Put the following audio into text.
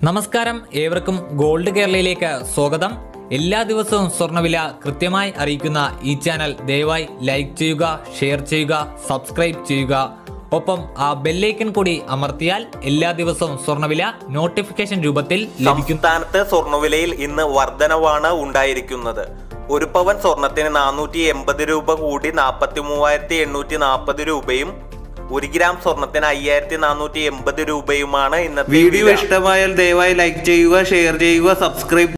നമസ്കാരം ഏവർക്കും ഗോൾഡ് കേരളയിലേക്ക് സ്വാഗതം എല്ലാ ദിവസവും സ്വർണ്ണവില കൃത്യമായി അറിയിക്കുന്ന ഈ ചാനൽ ദയവായി ലൈക്ക് ചെയ്യുക ഷെയർ ചെയ്യുക സബ്സ്ക്രൈബ് ചെയ്യുക ഒപ്പം ആ ബെല്ലൈക്കൺ കൂടി അമർത്തിയാൽ എല്ലാ ദിവസവും സ്വർണ്ണവില നോട്ടിഫിക്കേഷൻ രൂപത്തിൽ ലഭിക്കും സംസ്ഥാനത്ത് സ്വർണ്ണവിലയിൽ ഇന്ന് വർധനവാണ് ഉണ്ടായിരിക്കുന്നത് ഒരു പവൻ സ്വർണത്തിന് നാനൂറ്റി എൺപത് രൂപ കൂടി നാൽപ്പത്തി മൂവായിരത്തി എണ്ണൂറ്റി നാൽപ്പത് രൂപയും ഒരു ഗ്രാം സ്വർണത്തിന് അയ്യായിരത്തി നാനൂറ്റി എൺപത് രൂപയുമാണ് ഇന്നത്തെ വീഡിയോ വില. ഇഷ്ടമായാൽ ദയവായി ലൈക്ക് ചെയ്യുക ഷെയർ ചെയ്യുക സബ്സ്ക്രൈബ്